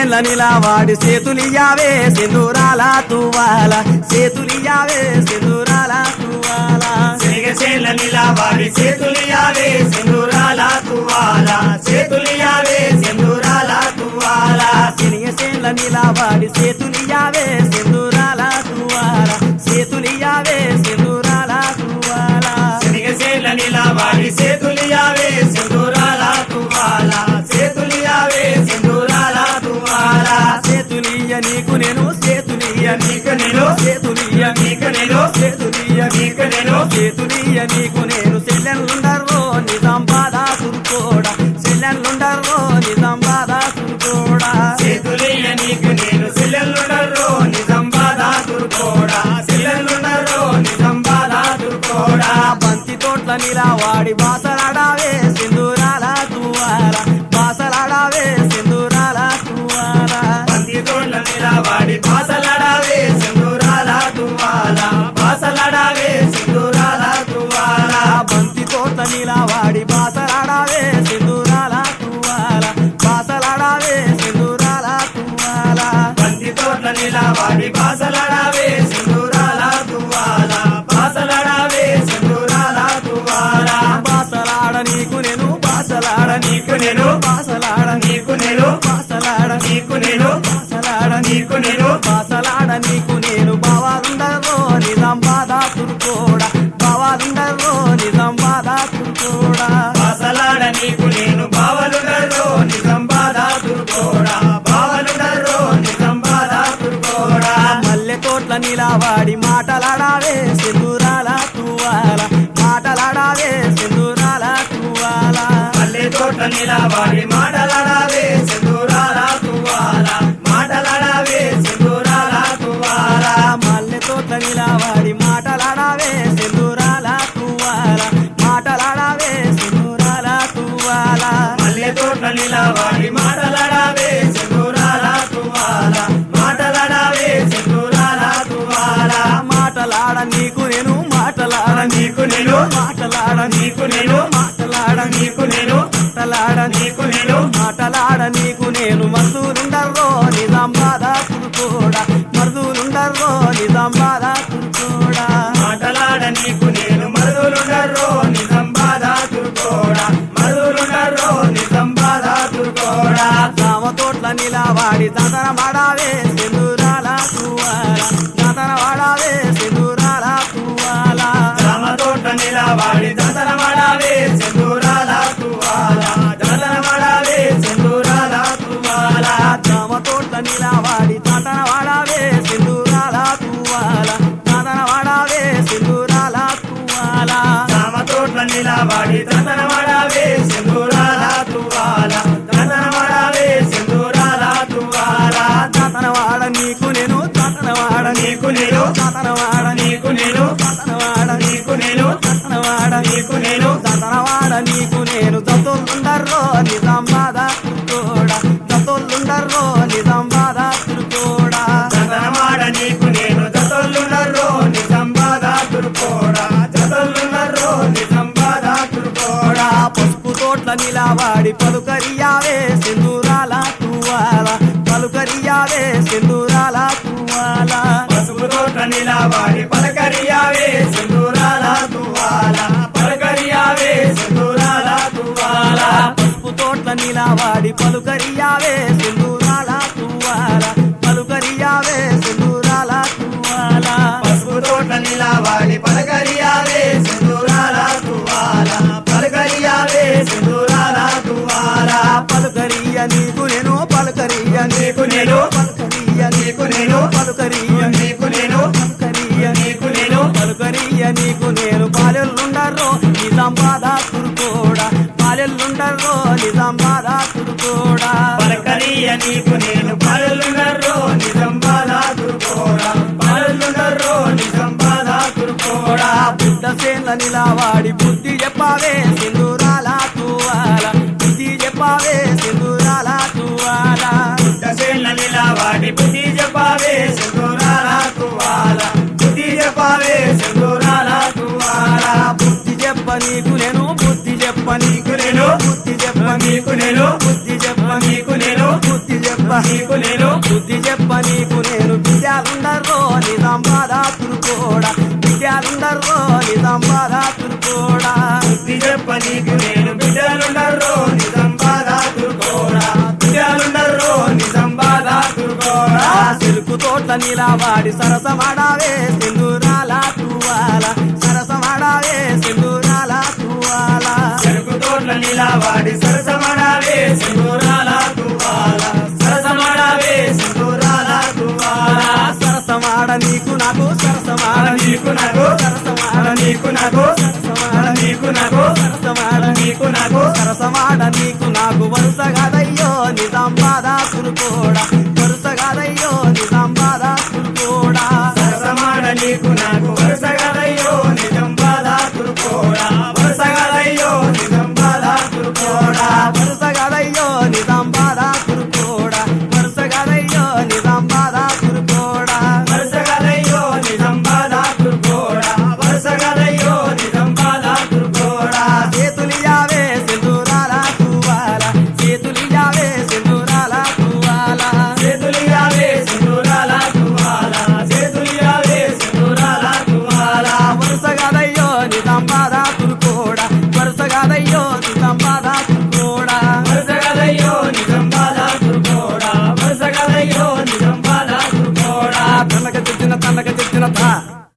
చేల నిలవాడి చేతులియావే సింధూరాల తువాల చేతులియావే సింధూరాల తువాల శనగచేల నిలవాడి చేతులియావే సింధూరాల తువాల చేతులియావే సింధూరాల తువాల చేల నిలవాడి చేతులియావే సింధూరాల తువాల చేతులియావే సింధూరాల తువాల శనగచేల నిలవాడి చేతులియావే సింధూరాల తువాల చేతులియావే సింధూరాల తువాల చేతులియ నీకు నేను చేతులియ నీకు నేను చేతులియ నీకు నేను చేతులియ నీకు నేను చేతులియ నీకు నేను చెల్లెళ్ళుండర్రో నిజాం బాధ తురుకోడా చెల్లెళ్ళుండర్రో నిజాం బాధ తురుకోడా చేతులియ నీకు నేను సెల్లెల్లుండరో నిజం బాధ దుర్కోడా సెల్లెల్లుండరో నిజం బాధ దుర్కోడా బంతి తోట్ల నిలవాడి బాసలాడావే సింధూరాల తువాల బాసలాడావే సింధూరాల తువాల బంతి తోళ్ళ నిలవాడి బాసలాడావే సింధూరాల తువాల బాసలాడావే సింధూరాల తువాల బంతి తోట్ల నిలవాడి బాసలాడావే సింధూరాల తువాల బాసలాడావే సింధూరాల తువాల బంతి తోట్ల నిలవాడి బాసలాడావే సింధూరాల తువాల బాసలాడావే సింధూరాల తువాల బాసలాడ నీకు నేను బాసలాడ నీకు నేను బాసలాడ నీకు నేను బాసలాడ నీకు నేను బాసలాడ నీకు నేను బాసలాడ నీకు నేను బావాలుండరో నిజాం బాధ తురుకోడా బావాలుండరో నిజాం బాధ తురుకోడా బాసలాడ నీకు నేను బావలుడరో నిజం బాధ దుర్కోడా బావలుడరో నిజం బాధ దుర్కోడా మల్లె తోట్ల నిలవాడి మాటలాడావే సింధూరాల తువాల మాటలాడావే సింధూరాల తువాల మల్లె తోట నిలబడి మాటలాడావే సింధూరాల తువాల మాటలాడావే సింధూరాల తువాల మల్లె తోట్ల నిలవాడి మాటలాడావే సింధూరాల తువాల మాటలాడావే సింధూరాల తువాల మల్లె తోట నిలబడి మాటలాడావే సింధూరాల తువాల మాటలాడావే సింధూరాల తువాల మాటలాడ నీకు నేను మాటలాడ నీకు నేను మాటలాడ నీకు నేను మాటలాడ నీకు నేను మాటలాడ నీకు నేను మాటలాడ నీకు నేను మరుదులుండర్రో నిజాం బాధ తురుకోడా మరుదులుండర్రో నిజాం బాధ తురుకోడా మాటలాడ నీకు నేను మరుదులుండరో నిజం బాధ దుర్కోడా మరుదులుండరో నిజం బాధ దుర్కోడా రామ తోట్ల నిలవాడి తందన మాడావే సింధూరాల తువాల తందన వాడావే సింధూరాల తువాల రామ తోట నిలవాడి దంతన మడావే సింధూరాల తువాల దంతన మడావే సింధూరాల తువాల రామ తోట్ల నిలవాడి తందన వాడావే సింధూరాల తువాల తందన వాడావే సింధూరాల తువాల రామ తోట నిలవాడి దంతన మడావే సింధూరాల తువాల దంతన మడావే సింధూరాల తువాల తాతనవాడ నీకు నేను తాతనవాడ నీకు నేను తాతనవాడ నీకు నేను తాతనవాడ నీకు నేను తాతనవాడ నీకు నేను తాతనవాడ నీకు నేను దత్తోళ్ళుండర్రో నిజాం బాధ తురుకోడా దత్తోళ్ళుండర్రో నిజాం బాధ తురుకోడా చందనమాడ నీకు నేను జతలున్నరో నిజం బాధ దుర్కోడా జతలున్నరో నిజం బాధ దుర్కోడా పసుపు తోట్ల నిలవాడి పలుకరియావే సింధూరాల తువాల పలుకరియావే సింధూరాల తువాల పసుపు తోట నిలవాడి పలకరియావే సింధూరాల తువాల పలకరియావే సింధూరాల తువాల పసుపు తోట్ల నిలవాడి పలుకరియావే సింధూరాల తువాల పలుకరియావే సింధూరాల తువాల పసుపు తోట నిలవాడి పలకరియావే సింధూరాల తువాల పలకరియావే సింధూరాల తువాల పలుకరియ నీకు నేను పలుకరియ నీకు నేను పలుకరియ నీకు నేను పలుకరియ నీకు నేను పలుకరియ నీకు నేను పలుకరియ నీకు నేను పాలెల్లుండర్రో నిజాం బాధ తురుకోడా పాలెల్లుండర్రో నిజాం బాధ తురుకోడా పలకరియ నీకు నేను పలులునర్రో నిజం బాధ దుర్కోడా పలులునర్రో నిజం బాధ దుర్కోడా బుద్ధ సేన్ల నిలవాడి బుద్ధి చెప్పావే సింధూరాల తువాల బుద్ధి చెప్పావే సింధూరాల తువాల దశేళ్ళ నిలవాడి బుద్ధి చెప్పావే సింధూరాల తువాల బుద్ధి చెప్పావే సింధూరాల తువాల బుద్ధి చెప్ప నీకు నేను బుద్ధి చెప్ప నీకు నీకు నేను బుద్ధి చెప్ప నీకు నేను బుద్ధి చెప్ప నీకు నేను బుద్ధి చెప్ప నీకు నేను బుద్ధి చెప్ప నీకు నేను విద్యాలుండరో నిజాంబాద తురుకోడా విద్యాలుండరో నిజాంబాద తురుకోడా బుద్ధి చెప్ప నీకు నేను బిడ్డలుండర్రో నిజం బాధ తుర్కోడా బిడ్డలుండర్రో నిజం బాధ తుర్కోడా ఆ చెరుకు తోట్ల నిలవాడి సరసమాడావే సింధూరాల తువాల సరసమాడావే సింధూరాల తువాల చెరుకు తోట్ల నిలవాడి సరసమడావే సింధూరాల తువాల సరసమడావే సింధూరాల తువాల సరసమాడ నీకు నాకు సరసమాడ నీకు నాకు సరసమాడ నీకు నాకు నీకు నాకు సరసమాడ నీకు నాకు సరసమాడ నీకు నాకు వరుస కాదయ్యో నిజాం బాధ తురుకోడా